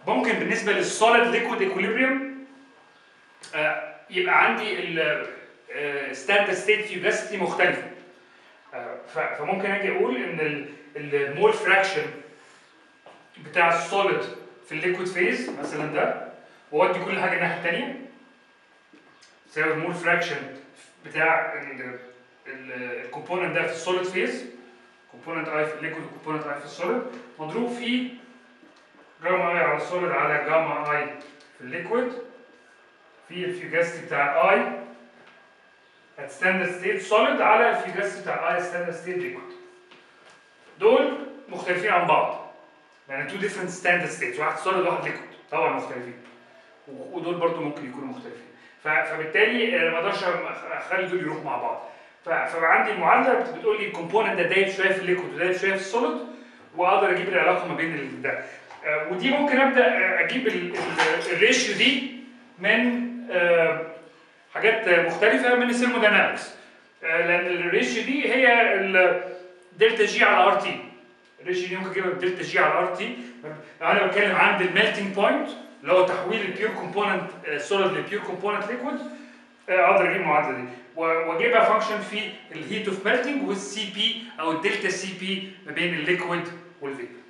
ممكن بالنسبه للسوليد ليكويد ايكوليبريم يبقى عندي الستاندرد ستيت فيوجاسيتي مختلفه آه، ف- فممكن اجي اقول ان المول فراكشن بتاع السوليد في الليكويد فيز مثلا ده واودي كل حاجه الناحيه الثانيه تساوي المول فراكشن بتاع الكومبوننت ده في السوليد فيز كومبوننت اي في الليكويد وكومبوننت اي في السوليد مضروب في جاما اي على السوليد على جاما اي في الليكويد في الفيوجاسيتي بتاع اي at standard state solid على الفيوجاسيتي بتاع اي standard state liquid دول مختلفين عن بعض يعني two different standard states واحد solid وواحد liquid طبعا مختلفين و- ودول برضو ممكن يكونوا مختلفين ف- فبالتالي آه، ما اقدرش أخ- اخلي دول يروحوا مع بعض ف- فبقى عندي المعادله بت- بتقول لي الكومبوننت ده دايب شويه في الليكويد ودايب شويه في السوليد واقدر اجيب العلاقه ما بين ال- ده آه، ودي ممكن ابدا آه، اجيب ال- ال- الريشيو دي من آه، حاجات مختلفه من الثيرموداينامكس آه، لان الريشيو دي هي الدلتا جي على ار تي الريشيو دي ممكن اجيبها بالدلتا جي على ار تي لو انا بتكلم عند الميلتنج بوينت اللي هو تحويل البيور كومبوننت سوليد لبيور كومبوننت ليكويد اقدر اجيب المعادله دي و- واجيبها فانكشن في الهيت اوف ميلتنج والسي بي او الدلتا سي بي ما بين الليكويد والفيبر